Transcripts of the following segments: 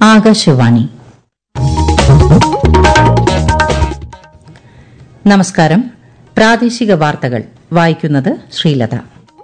ആകാശവാണി നമസ്കാരം പ്രാദേശിക വാർത്തകൾ വായിക്കുന്നത് ശ്രീലത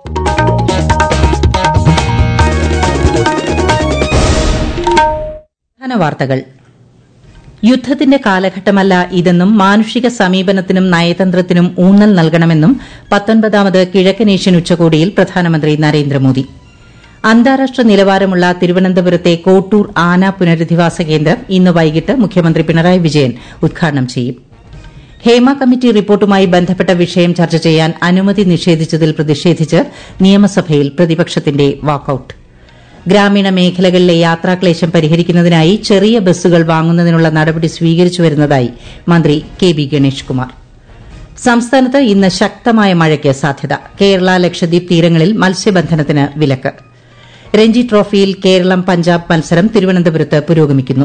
പ്രധാന വാർത്തകൾ യുദ്ധത്തിന്റെ കാലഘട്ടമല്ല ഇതെന്നും മാനുഷിക സമീപനത്തിനും നയതന്ത്രത്തിനും ഊന്നൽ നൽകണമെന്നും പത്തൊൻപതാമത് കിഴക്കനേഷ്യൻ ഉച്ചകോടിയിൽ പ്രധാനമന്ത്രി നരേന്ദ്രമോദി അന്താരാഷ്ട്ര നിലവാരമുള്ള തിരുവനന്തപുരത്തെ കോട്ടൂർ ആന പുനരധിവാസ കേന്ദ്രം ഇന്ന് വൈകിട്ട് മുഖ്യമന്ത്രി പിണറായി വിജയൻ ഉദ്ഘാടനം ചെയ്യും ഹേമ കമ്മിറ്റി റിപ്പോർട്ടുമായി ബന്ധപ്പെട്ട വിഷയം ചർച്ച ചെയ്യാൻ അനുമതി നിഷേധിച്ചതിൽ പ്രതിഷേധിച്ച് നിയമസഭയിൽ പ്രതിപക്ഷത്തിന്റെ വാക്കൌട്ട് ഗ്രാമീണ മേഖലകളിലെ യാത്രാക്ലേശം പരിഹരിക്കുന്നതിനായി ചെറിയ ബസ്സുകൾ വാങ്ങുന്നതിനുള്ള നടപടി സ്വീകരിച്ചു വരുന്നതായി മന്ത്രി കെ ബി ഗണേഷ് കുമാർ സംസ്ഥാനത്ത് ഇന്ന് ശക്തമായ മഴയ്ക്ക് സാധ്യത കേരള ലക്ഷദ്വീപ് തീരങ്ങളിൽ മത്സ്യബന്ധനത്തിന് വിലക്ക് രഞ്ജി ട്രോഫിയിൽ കേരളം പഞ്ചാബ് മത്സരം തിരുവനന്തപുരത്ത് പുരോഗമിക്കുന്നു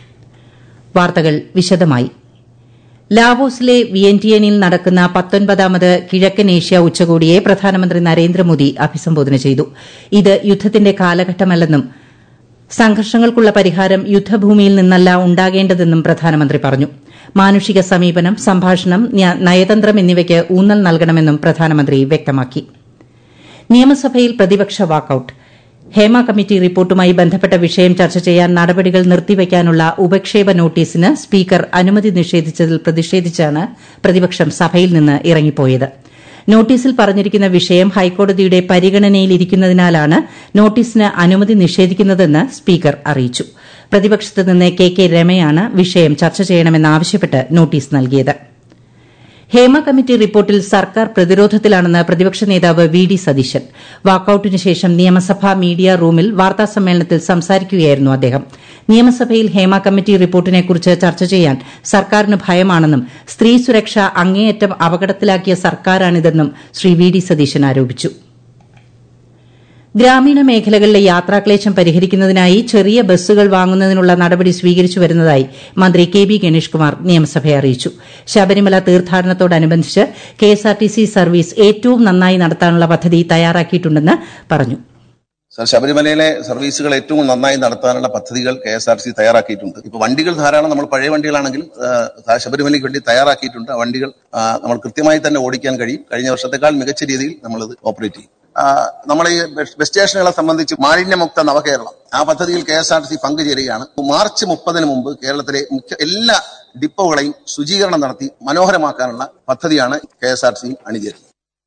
വാർത്തകൾ വിശദമായി ലാവോസിലെ വിയന്റിയനിൽ നടക്കുന്ന പത്തൊൻപതാമത് കിഴക്കൻ ഏഷ്യ ഉച്ചകോടിയെ പ്രധാനമന്ത്രി നരേന്ദ്രമോദി അഭിസംബോധന ചെയ്തു ഇത് യുദ്ധത്തിന്റെ കാലഘട്ടമല്ലെന്നും സംഘർഷങ്ങൾക്കുള്ള പരിഹാരം യുദ്ധഭൂമിയിൽ നിന്നല്ല ഉണ്ടാകേണ്ടതെന്നും പ്രധാനമന്ത്രി പറഞ്ഞു മാനുഷിക സമീപനം സംഭാഷണം നയതന്ത്രം എന്നിവയ്ക്ക് ഊന്നൽ നൽകണമെന്നും പ്രധാനമന്ത്രി വ്യക്തമാക്കി നിയമസഭയിൽ പ്രതിപക്ഷ വാക്കൌട്ട് ഹേമ കമ്മിറ്റി റിപ്പോർട്ടുമായി ബന്ധപ്പെട്ട വിഷയം ചർച്ച ചെയ്യാൻ നടപടികൾ നിർത്തിവയ്ക്കാനുള്ള ഉപക്ഷേപ നോട്ടീസിന് സ്പീക്കർ അനുമതി നിഷേധിച്ചതിൽ പ്രതിഷേധിച്ചാണ് പ്രതിപക്ഷം സഭയിൽ നിന്ന് ഇറങ്ങിപ്പോയത് നോട്ടീസിൽ പറഞ്ഞിരിക്കുന്ന വിഷയം ഹൈക്കോടതിയുടെ പരിഗണനയിലിരിക്കുന്നതിനാലാണ് നോട്ടീസിന് അനുമതി നിഷേധിക്കുന്നതെന്ന് സ്പീക്കർ അറിയിച്ചു പ്രതിപക്ഷത്ത് നിന്ന് കെ കെ രമയാണ് വിഷയം ചർച്ച ചെയ്യണമെന്നാവശ്യപ്പെട്ട് നോട്ടീസ് നൽകിയത് ഹേമ കമ്മിറ്റി റിപ്പോർട്ടിൽ സർക്കാർ പ്രതിരോധത്തിലാണെന്ന് പ്രതിപക്ഷ നേതാവ് വി ഡി സതീശൻ വാക്കൌട്ടിന് ശേഷം നിയമസഭാ മീഡിയ റൂമിൽ വാർത്താസമ്മേളനത്തിൽ സംസാരിക്കുകയായിരുന്നു അദ്ദേഹം നിയമസഭയിൽ ഹേമ കമ്മിറ്റി റിപ്പോർട്ടിനെക്കുറിച്ച് ചർച്ച ചെയ്യാൻ സർക്കാരിന് ഭയമാണെന്നും സ്ത്രീ സുരക്ഷ അങ്ങേയറ്റം അപകടത്തിലാക്കിയ സർക്കാരാണിതെന്നും ശ്രീ വി ഡി സതീശൻ ആരോപിച്ചു ഗ്രാമീണ മേഖലകളിലെ യാത്രാക്ലേശം പരിഹരിക്കുന്നതിനായി ചെറിയ ബസ്സുകൾ വാങ്ങുന്നതിനുള്ള നടപടി സ്വീകരിച്ചു വരുന്നതായി മന്ത്രി കെ ബി ഗണേഷ് കുമാർ നിയമസഭയെ അറിയിച്ചു ശബരിമല തീർത്ഥാടനത്തോടനുബന്ധിച്ച് കെഎസ്ആർടിസി സർവീസ് ഏറ്റവും നന്നായി നടത്താനുള്ള പദ്ധതി തയ്യാറാക്കിയിട്ടുണ്ടെന്ന് പറഞ്ഞു സർ ശബരിമലയിലെ സർവീസുകൾ ഏറ്റവും നന്നായി നടത്താനുള്ള പദ്ധതികൾ കെ എസ് ആർ സി തയ്യാറാക്കിയിട്ടുണ്ട് ഇപ്പൊ വണ്ടികൾ ധാരാളം നമ്മൾ പഴയ വണ്ടികളാണെങ്കിൽ ശബരിമലയ്ക്ക് വേണ്ടി തയ്യാറാക്കിയിട്ടുണ്ട് ആ വണ്ടികൾ നമ്മൾ കൃത്യമായി തന്നെ ഓടിക്കാൻ കഴിയും കഴിഞ്ഞ വർഷത്തെക്കാൾ മികച്ച രീതിയിൽ നമ്മളിത് ഓപ്പറേറ്റ് ചെയ്യും നമ്മൾ ഈ ബസ് സ്റ്റേഷനുകളെ സംബന്ധിച്ച് മാലിന്യമുക്ത നവകേരളം ആ പദ്ധതിയിൽ K S R T C പങ്കുചേരുകയാണ് മാർച്ച് മുപ്പതിന് മുമ്പ് കേരളത്തിലെ മുഖ്യ എല്ലാ ഡിപ്പോകളെയും ശുചീകരണം നടത്തി മനോഹരമാക്കാനുള്ള പദ്ധതിയാണ് K S R T C അണിചേരുന്നത്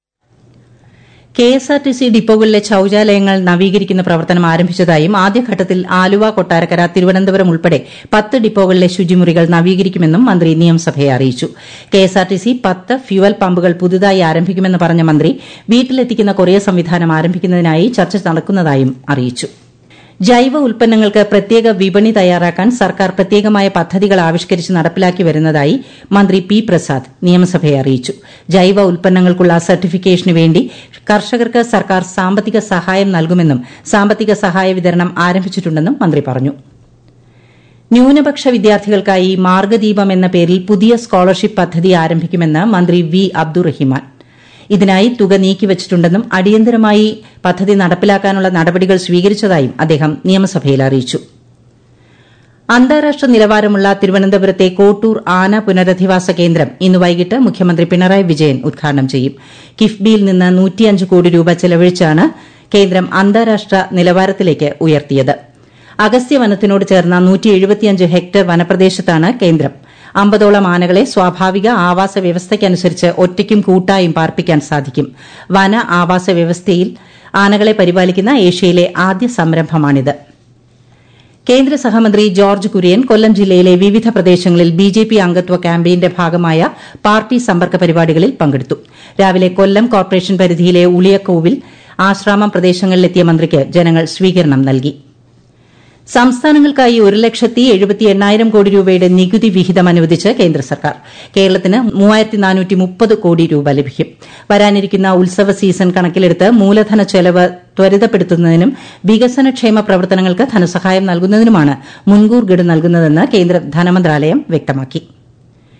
K S R T C ഡിപ്പോകളിലെ ശൌചാലയങ്ങൾ നവീകരിക്കുന്ന പ്രവർത്തനം ആരംഭിച്ചതായും ആദ്യഘട്ടത്തിൽ ആലുവ കൊട്ടാരക്കര തിരുവനന്തപുരം ഉൾപ്പെടെ പത്ത് ഡിപ്പോകളിലെ ശുചിമുറികൾ നവീകരിക്കുമെന്നും മന്ത്രി നിയമസഭയെ അറിയിച്ചു K S R T C പത്ത് ഫ്യുവൽ പമ്പുകൾ പുതുതായി ആരംഭിക്കുമെന്ന് പറഞ്ഞ മന്ത്രി വീട്ടിലെത്തിക്കുന്ന കൊറിയർ സംവിധാനം ആരംഭിക്കുന്നതിനായി ചർച്ച നടക്കുന്നതായും അറിയിച്ചു ജൈവ ഉൽപ്പന്നങ്ങൾക്ക് പ്രത്യേക വിപണി തയ്യാറാക്കാൻ സർക്കാർ പ്രത്യേകമായ പദ്ധതികൾ ആവിഷ്കരിച്ച് നടപ്പിലാക്കി വരുന്നതായി മന്ത്രി പി പ്രസാദ് നിയമസഭയെ അറിയിച്ചു ജൈവ ഉൽപ്പന്നങ്ങൾക്കുള്ള സർട്ടിഫിക്കേഷന് വേണ്ടി കർഷകർക്ക് സർക്കാർ സാമ്പത്തിക സഹായം നൽകുമെന്നും സാമ്പത്തിക സഹായ വിതരണം ആരംഭിച്ചിട്ടുണ്ടെന്നും മന്ത്രി പറഞ്ഞു ന്യൂനപക്ഷ വിദ്യാർത്ഥികൾക്കായി മാർഗദീപം എന്ന പേരിൽ പുതിയ സ്കോളർഷിപ്പ് പദ്ധതി ആരംഭിക്കുമെന്ന് മന്ത്രി വി അബ്ദുറഹിമാൻ ഇതിനായി തുക നീക്കിവച്ചിട്ടുണ്ടെന്നും അടിയന്തരമായി പദ്ധതി നടപ്പിലാക്കാനുള്ള നടപടികൾ സ്വീകരിച്ചതായും അദ്ദേഹം നിയമസഭയിൽ അറിയിച്ചു അന്താരാഷ്ട്ര നിലവാരമുള്ള തിരുവനന്തപുരത്തെ കോട്ടൂർ ആന പുനരധിവാസ കേന്ദ്രം ഇന്ന് വൈകിട്ട് മുഖ്യമന്ത്രി പിണറായി വിജയൻ ഉദ്ഘാടനം ചെയ്യും കിഫ്ബിയിൽ നിന്ന് നൂറ്റിയഞ്ച് കോടി രൂപ ചെലവഴിച്ചാണ് കേന്ദ്രം അന്താരാഷ്ട്ര നിലവാരത്തിലേക്ക് ഉയർത്തിയത് അഗസ്ത്യവനത്തിനോട് ചേർന്ന ഹെക്ടർ വനപ്രദേശത്താണ് കേന്ദ്രം അമ്പതോളം ആനകളെ സ്വാഭാവിക ആവാസ വ്യവസ്ഥയ്ക്കനുസരിച്ച് ഒറ്റയ്ക്കും കൂട്ടായും പാർപ്പിക്കാൻ സാധിക്കും വന ആവാസ വ്യവസ്ഥയിൽ ആനകളെ പരിപാലിക്കുന്ന ഏഷ്യയിലെ ആദ്യ സംരംഭമാണിത് കേന്ദ്ര സഹമന്ത്രി ജോർജ് കുര്യൻ കൊല്ലം ജില്ലയിലെ വിവിധ പ്രദേശങ്ങളിൽ ബിജെപി അംഗത്വ ക്യാമ്പയിന്റെ ഭാഗമായ പാർട്ടി സമ്പർക്ക പരിപാടികളിൽ പങ്കെടുത്തു രാവിലെ കൊല്ലം കോർപ്പറേഷൻ പരിധിയിലെ ഉളിയക്കോവിൽ ആശ്രാമം പ്രദേശങ്ങളിലെത്തിയ മന്ത്രിക്ക് ജനങ്ങൾ സ്വീകരണം നൽകി സംസ്ഥാനങ്ങൾക്കായി ഒരു ലക്ഷത്തി എഴുപത്തി എണ്ണായിരം കോടി രൂപയുടെ നികുതി വിഹിതം അനുവദിച്ച് കേന്ദ്ര സർക്കാർ കേരളത്തിന് മൂവായിരത്തി നാനൂറ്റി മുപ്പത് കോടി രൂപ ലഭിക്കും വരാനിരിക്കുന്ന ഉത്സവ സീസൺ കണക്കിലെടുത്ത് മൂലധന ചെലവ് ത്വരിതപ്പെടുത്തുന്നതിനും വികസനക്ഷേമ പ്രവർത്തനങ്ങൾക്ക് ധനസഹായം നൽകുന്നതിനുമാണ് മുൻകൂർ ഗഡു നൽകുന്നതെന്ന് കേന്ദ്ര ധനമന്ത്രാലയം വ്യക്തമാക്കി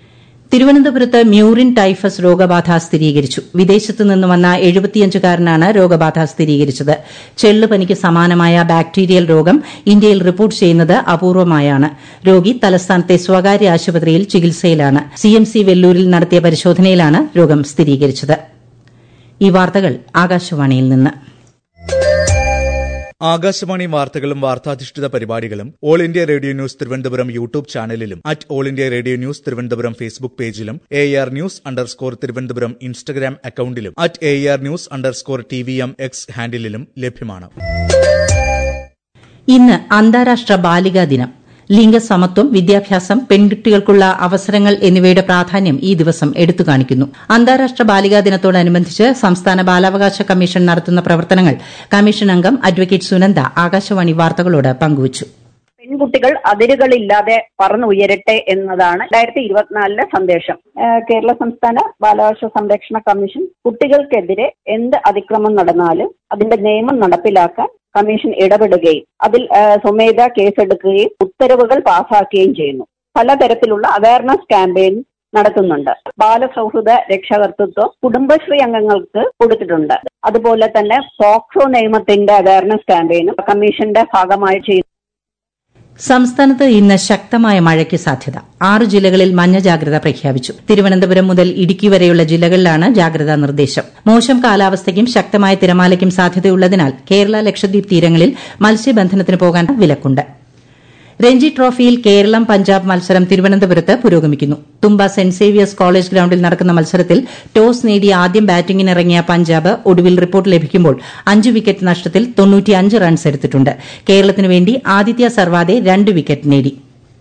തിരുവനന്തപുരത്ത് മ്യൂറിൻ ടൈഫസ് രോഗബാധ സ്ഥിരീകരിച്ചു വിദേശത്ത് നിന്ന് വന്ന എഴുപത്തിയഞ്ചുകാരനാണ് രോഗബാധ സ്ഥിരീകരിച്ചത് ചെള്ളുപനിക്ക് സമാനമായ ബാക്ടീരിയൽ രോഗം ഇന്ത്യയിൽ റിപ്പോർട്ട് ചെയ്യുന്നത് അപൂർവമായാണ് രോഗി തലസ്ഥാനത്തെ സ്വകാര്യ ആശുപത്രിയിൽ ചികിത്സയിലാണ് സിഎംസി വെല്ലൂരിൽ നടത്തിയ പരിശോധനയിലാണ് രോഗം സ്ഥിരീകരിച്ചത് ഈ വാർത്തകൾ ആകാശവാണിയിൽ നിന്ന് ആകാശവാണി വാർത്തകളും വാർത്താധിഷ്ഠിത പരിപാടികളും all India radio news Thiruvananthapuram YouTube ചാനലിലും at all India radio news Thiruvananthapuram Facebook പേജിലും A R news underscore Thiruvananthapuram Instagram അക്കൌണ്ടിലും at A R news underscore T V M X ഹാൻഡിലും ലഭ്യമാണ് ഇന്ന് അന്താരാഷ്ട്ര ബാലികാ ദിനം ലിംഗസമത്വം വിദ്യാഭ്യാസം പെൺകുട്ടികൾക്കുള്ള അവസരങ്ങൾ എന്നിവയുടെ പ്രാധാന്യം ഈ ദിവസം എടുത്തു കാണിക്കുന്നു അന്താരാഷ്ട്ര ബാലികാ ദിനത്തോടനുബന്ധിച്ച് സംസ്ഥാന ബാലാവകാശ കമ്മീഷൻ നടത്തുന്ന പ്രവർത്തനങ്ങൾ കമ്മീഷൻ അംഗം അഡ്വക്കേറ്റ് സുനന്ദ ആകാശവാണി വാർത്തകളോട് പങ്കുവച്ചു പെൺകുട്ടികൾ അതിരുകളില്ലാതെ പറന്നുയരട്ടെ എന്നതാണ് രണ്ടായിരത്തി ഇരുപത്തിനാലിലെ സന്ദേശം ഏഹ് കേരള സംസ്ഥാന ബാലാവകാശ സംരക്ഷണ കമ്മീഷൻ കുട്ടികൾക്കെതിരെ എന്ത് അതിക്രമം നടന്നാലും അതിന്റെ നിയമം നടപ്പിലാക്കാൻ കമ്മീഷൻ ഇടപെടുകയും അതിൽ ഏഹ് സ്വമേധ കേസെടുക്കുകയും ഉത്തരവുകൾ പാസാക്കുകയും ചെയ്യുന്നു പലതരത്തിലുള്ള അവയർനെസ് ക്യാമ്പയിൻ നടത്തുന്നുണ്ട് ബാലസൗഹൃദ രക്ഷകർത്തൃത്വം കുടുംബശ്രീ അംഗങ്ങൾക്ക് കൊടുത്തിട്ടുണ്ട് അതുപോലെ തന്നെ പോക്സോ നിയമത്തിന്റെ അവയർനെസ് ക്യാമ്പയിനും കമ്മീഷന്റെ ഭാഗമായി ചെയ്യുന്നു സംസ്ഥാനത്ത് ഇന്ന് ശക്തമായ മഴയ്ക്ക് സാധ്യത ആറ് ജില്ലകളിൽ മഞ്ഞ ജാഗ്രത പ്രഖ്യാപിച്ചു തിരുവനന്തപുരം മുതൽ ഇടുക്കി വരെയുള്ള ജില്ലകളിലാണ് ജാഗ്രതാ നിർദ്ദേശം മോശം കാലാവസ്ഥയ്ക്കും ശക്തമായ തിരമാലയ്ക്കും സാധ്യതയുള്ളതിനാൽ കേരള ലക്ഷദ്വീപ് തീരങ്ങളിൽ മത്സ്യബന്ധനത്തിന് പോകാൻ വിലക്കുണ്ട് രഞ്ജി ട്രോഫിയിൽ കേരളം പഞ്ചാബ് മത്സരം തിരുവനന്തപുരത്ത് പുരോഗമിക്കുന്നു തുമ്പ സെന്റ് സേവിയേഴ്സ് കോളേജ് ഗ്രൌണ്ടിൽ നടക്കുന്ന മത്സരത്തിൽ ടോസ് നേടി ആദ്യം ബാറ്റിംഗിനിറങ്ങിയ പഞ്ചാബ് ഒടുവിൽ റിപ്പോർട്ട് ലഭിക്കുമ്പോൾ അഞ്ച് വിക്കറ്റ് നഷ്ടത്തിൽ റൺസ് എടുത്തിട്ടുണ്ട് കേരളത്തിനു വേണ്ടി ആദിത്യ സർവാദെ രണ്ട് വിക്കറ്റ് നേടി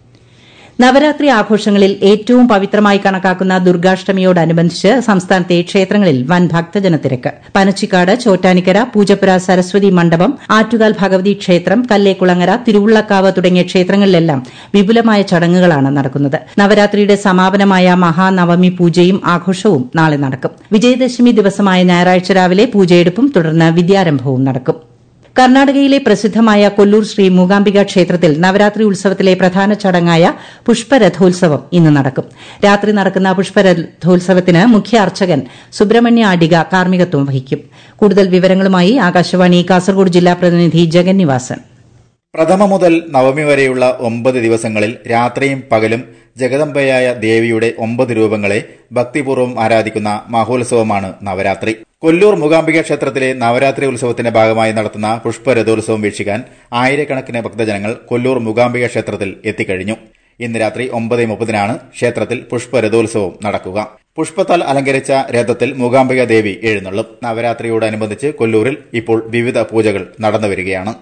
നവരാത്രി ആഘോഷങ്ങളിൽ ഏറ്റവും പവിത്രമായി കണക്കാക്കുന്ന ദുർഗാഷ്ടമിയോടനുബന്ധിച്ച് സംസ്ഥാനത്തെ ക്ഷേത്രങ്ങളിൽ വൻ ഭക്തജന തിരക്ക് പനച്ചിക്കാട് ചോറ്റാനിക്കര പൂജപ്പുര സരസ്വതി മണ്ഡപം ആറ്റുകാൽ ഭഗവതി ക്ഷേത്രം കല്ലേക്കുളങ്ങര തിരുവുള്ളക്കാവ് തുടങ്ങിയ ക്ഷേത്രങ്ങളിലെല്ലാം വിപുലമായ ചടങ്ങുകളാണ് നടക്കുന്നത് നവരാത്രിയുടെ സമാപനമായ മഹാനവമി പൂജയും ആഘോഷവും നാളെ നടക്കും വിജയദശമി ദിവസമായ ഞായറാഴ്ച രാവിലെ പൂജയെടുപ്പും തുടർന്ന് വിദ്യാരംഭവും നടക്കും കർണാടകയിലെ പ്രസിദ്ധമായ കൊല്ലൂർ ശ്രീ മൂകാംബിക ക്ഷേത്രത്തിൽ നവരാത്രി ഉത്സവത്തിലെ പ്രധാന ചടങ്ങായ പുഷ്പരഥോത്സവം ഇന്ന് നടക്കും രാത്രി നടക്കുന്ന പുഷ്പരഥോത്സവത്തിന് മുഖ്യ അർച്ചകൻ സുബ്രഹ്മണ്യ ആഡിക കാർമ്മികത്വം വഹിക്കും കൂടുതൽ വിവരങ്ങളുമായി ആകാശവാണി കാസർഗോഡ് ജില്ലാ പ്രതിനിധി ജഗന്നിവാസൻ പ്രഥമ മുതൽ നവമി വരെയുള്ള ഒമ്പത് ദിവസങ്ങളിൽ രാത്രിയും പകലും ജഗദംബയായ ദേവിയുടെ ഒമ്പത് രൂപങ്ങളെ ഭക്തിപൂർവ്വം ആരാധിക്കുന്ന മഹോത്സവമാണ് നവരാത്രി കൊല്ലൂർ മൂകാംബിക ക്ഷേത്രത്തിലെ നവരാത്രി ഉത്സവത്തിന്റെ ഭാഗമായി നടത്തുന്ന പുഷ്പരഥോത്സവം വീക്ഷിക്കാൻ ആയിരക്കണക്കിന് ഭക്തജനങ്ങൾ കൊല്ലൂർ മൂകാംബിക ക്ഷേത്രത്തിൽ എത്തിക്കഴിഞ്ഞു ഇന്ന് രാത്രി ഒമ്പത് മുപ്പതിനാണ് ക്ഷേത്രത്തിൽ പുഷ്പരഥോത്സവം നടക്കുക പുഷ്പത്താൽ അലങ്കരിച്ച രഥത്തിൽ മൂകാംബിക ദേവി എഴുന്നള്ളും നവരാത്രിയോടനുബന്ധിച്ച് കൊല്ലൂരിൽ ഇപ്പോൾ വിവിധ പൂജകൾ നടന്നുവരികയാണ്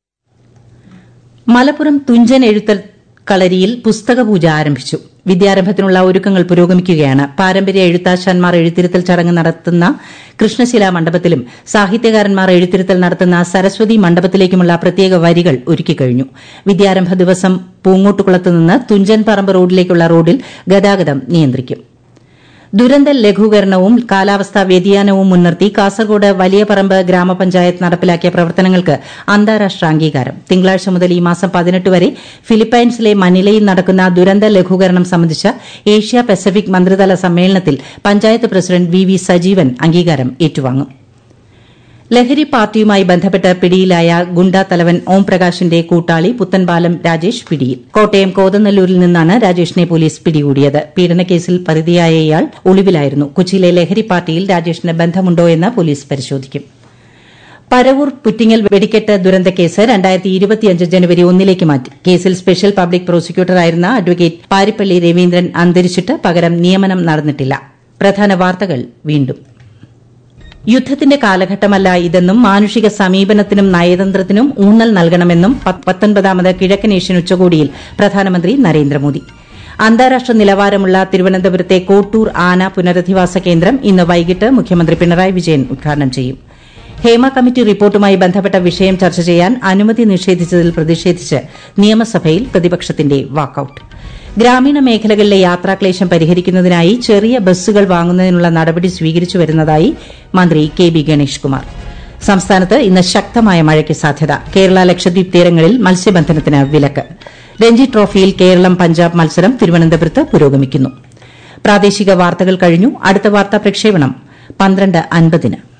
മലപ്പുറം തുഞ്ചൻ എഴുത്തൽ കളരിയിൽ പുസ്തകപൂജ ആരംഭിച്ചു വിദ്യാരംഭത്തിനുള്ള ഒരുക്കങ്ങൾ പുരോഗമിക്കുകയാണ് പാരമ്പര്യ എഴുത്താശാന്മാർ എഴുത്തിരുത്തൽ ചടങ്ങ് നടത്തുന്ന കൃഷ്ണശിലാ മണ്ഡപത്തിലും സാഹിത്യകാരന്മാർ എഴുത്തിരുത്തൽ നടത്തുന്ന സരസ്വതി മണ്ഡപത്തിലേക്കുമുള്ള പ്രത്യേക വരികൾ ഒരുക്കിക്കഴിഞ്ഞു വിദ്യാരംഭ ദിവസം പൂങ്ങോട്ടുകുളത്ത് നിന്ന് തുഞ്ചൻ പറമ്പ് റോഡിലേക്കുള്ള റോഡിൽ ഗതാഗതം നിയന്ത്രിക്കും ദുരന്ത ലഘൂകരണവും കാലാവസ്ഥാ വ്യതിയാനവും മുൻനിർത്തി കാസർഗോഡ് വലിയ പറമ്പ് ഗ്രാമപഞ്ചായത്ത് നടപ്പിലാക്കിയ പ്രവർത്തനങ്ങൾക്ക് അന്താരാഷ്ട്ര അംഗീകാരം തിങ്കളാഴ്ച മുതൽ ഈ മാസം പതിനെട്ട് വരെ ഫിലിപ്പൈൻസിലെ മനിലയിൽ നടക്കുന്ന ദുരന്ത ലഘൂകരണം സംബന്ധിച്ച ഏഷ്യ പസഫിക് മന്ത്രിതല സമ്മേളനത്തിൽ panchayat president V V Sajeevan അംഗീകാരം ഏറ്റുവാങ്ങും ലഹരി പാർട്ടിയുമായി ബന്ധപ്പെട്ട് പിടിയിലായ ഗുണ്ടാ തലവൻ ഓം പ്രകാശിന്റെ കൂട്ടാളി പുത്തൻപാലം രാജേഷ് പിടിയിൽ കോട്ടയം കോതനല്ലൂരിൽ നിന്നാണ് രാജേഷിനെ പോലീസ് പിടികൂടിയത് പീഡനക്കേസിൽ പ്രതിയായ ഇയാൾ ഒളിവിലായിരുന്നു കൊച്ചിയിലെ ലഹരി പാർട്ടിയിൽ രാജേഷിന് ബന്ധമുണ്ടോ എന്ന് പോലീസ് പരിശോധിക്കും പരവൂർ പുറ്റിങ്ങൽ വെടിക്കെട്ട് ദുരന്തക്കേസ് രണ്ടായിരത്തി ഇരുപത്തിയഞ്ച് ജനുവരി ഒന്നിലേക്ക് മാറ്റി കേസിൽ സ്പെഷ്യൽ പബ്ലിക് പ്രോസിക്യൂട്ടറായിരുന്ന അഡ്വക്കേറ്റ് പാരിപ്പള്ളി രവീന്ദ്രൻ അന്തരിച്ചിട്ട് പകരം നിയമനം നടന്നിട്ടില്ല പ്രധാന വാർത്തകൾ വീണ്ടും യുദ്ധത്തിന്റെ കാലഘട്ടമല്ല ഇതെന്നും മാനുഷിക സമീപനത്തിനും നയതന്ത്രത്തിനും ഊന്നൽ നൽകണമെന്നും പത്തൊൻപതാമത് കിഴക്കൻ ഏഷ്യൻ ഉച്ചകോടിയിൽ പ്രധാനമന്ത്രി നരേന്ദ്രമോദി അന്താരാഷ്ട്ര നിലവാരമുള്ള തിരുവനന്തപുരത്തെ കോട്ടൂർ ആന പുനരധിവാസ കേന്ദ്രം ഇന്ന് വൈകിട്ട് മുഖ്യമന്ത്രി പിണറായി വിജയൻ ഉദ്ഘാടനം ചെയ്യും ഹേമ കമ്മിറ്റി റിപ്പോർട്ടുമായി ബന്ധപ്പെട്ട വിഷയം ചർച്ച ചെയ്യാൻ അനുമതി നിഷേധിച്ചതിൽ പ്രതിഷേധിച്ച് നിയമസഭയിൽ പ്രതിപക്ഷത്തിന്റെ വാക്കൌട്ട് ഗ്രാമീണ മേഖലകളിലെ യാത്രാക്ലേശം പരിഹരിക്കുന്നതിനായി ചെറിയ ബസ്സുകൾ വാങ്ങുന്നതിനുള്ള നടപടി സ്വീകരിച്ചു വരുന്നതായി മന്ത്രി കെ ബി ഗണേഷ് കുമാർ സംസ്ഥാനത്ത് ഇന്ന് ശക്തമായ മഴയ്ക്ക് സാധ്യത കേരള ലക്ഷദ്വീപ് തീരങ്ങളിൽ മത്സ്യബന്ധനത്തിന് വിലക്ക് രഞ്ജി ട്രോഫിയിൽ കേരളം പഞ്ചാബ് മത്സരം തിരുവനന്തപുരത്ത് പുരോഗമിക്കുന്നു പ്രാദേശിക വാർത്തകൾ കഴിഞ്ഞു അടുത്ത വാർത്താ പ്രക്ഷേപണം പന്ത്രണ്ട് അൻപതിന്